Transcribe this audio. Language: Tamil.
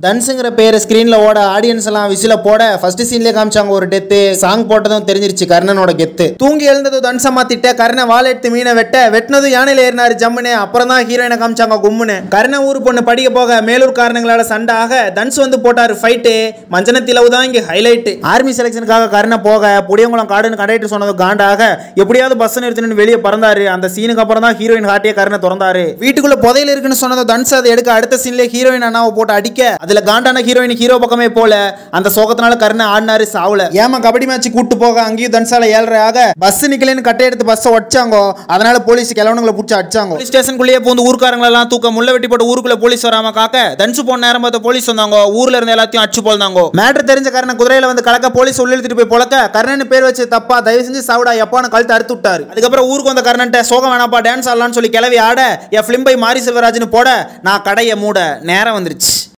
தன்ஸுங்கிற பேரை ஸ்க்ரீனில் ஓட ஆடியன்ஸ் எல்லாம் விசில போட ஃபர்ஸ்ட் சீன்லேயே காமிச்சாங்க ஒரு டெத்து சாங் போட்டதும் தெரிஞ்சிருச்சு கர்ணனோட கெத்து தூங்கி எழுந்ததும் தன்சம்மா திட்ட கர்ணன் வாழை எடுத்து மீனை வெட்ட வெட்டினதும் யானையில் ஏறினாரு ஜம்முன்னு அப்புறம் தான் ஹீரோயினை காமிச்சாங்க கும்முன்னு கர்ணன் ஊர் பொண்ணு படிக்க போக மேலூர் காரணங்களால சண்டை ஆக தன்ஸ் வந்து போட்டாரு ஃபைட்டு மஞ்சன திலவு தான் இங்கே ஹைலைட் ஆர்மி செலெக்ஷனுக்காக கர்ணன் போக புடியங்குளம் காடுன்னு கண்டக்டர் சொன்னது காண்டாக எப்படியாவது பஸ் நிறுத்தணும்னு வெளியே பறந்தாரு அந்த சீனுக்கு அப்புறம் தான் ஹீரோயின் ஹார்ட்டியை கர்ணனை திறந்தாரு வீட்டுக்குள்ள புதையில இருக்குன்னு சொன்னதை தன்ஸ் அதை எடுக்க அடுத்த சீன்ல ஹீரோயின் அண்ணாவை போட்டு அடிக்க அதுல காண்டான ஹீரோயின் ஹீரோ பக்கமே போல அந்த சோகத்தினால கர்ணன் ஆடினாரு சாவுல ஏமா கபடி மேட்ச் கூட்டு போக அங்கேயும் தன்சால ஏழரை ஆக பஸ் நிக்கலன்னு கட்டை எடுத்து பஸ்ஸை ஒடிச்சாங்க அதனால போலீஸ் கிழவனுங்களை பிடிச்சி அடிச்சாங்க போலீஸ் ஸ்டேஷனுக்குள்ளேயே பூந்து ஊர்க்காரங்களை எல்லாம் தூக்க முள்ள வெட்டி போட்டு ஊருக்குள்ள போலீஸ் வராம காக்க தன்சு போன நேரம் பார்த்து போலீஸ் வந்தாங்க ஊர்ல இருந்த எல்லாத்தையும் அடிச்சு போந்தாங்க மேட்ரு தெரிஞ்ச கர்ணன் குதிரையில வந்து கலக்க போலீஸ் உள்ள இழுத்துட்டு போய் பொழக்க கர்ணன் பேர் வச்சு தப்பா தயவு செஞ்சு சாவுடா எப்பான்னு கழுத்து அறுத்து விட்டாரு அதுக்கப்புறம் ஊருக்கு வந்த கர்ணன்ட்ட சோகம் வேணாப்பா டான்ஸ் ஆடலாம்னு சொல்லி கிளவி ஆட என் பிலிம்பை மாரி செல்வராஜ்னு போட நான் கடையை மூட நேரம் வந்துருச்சு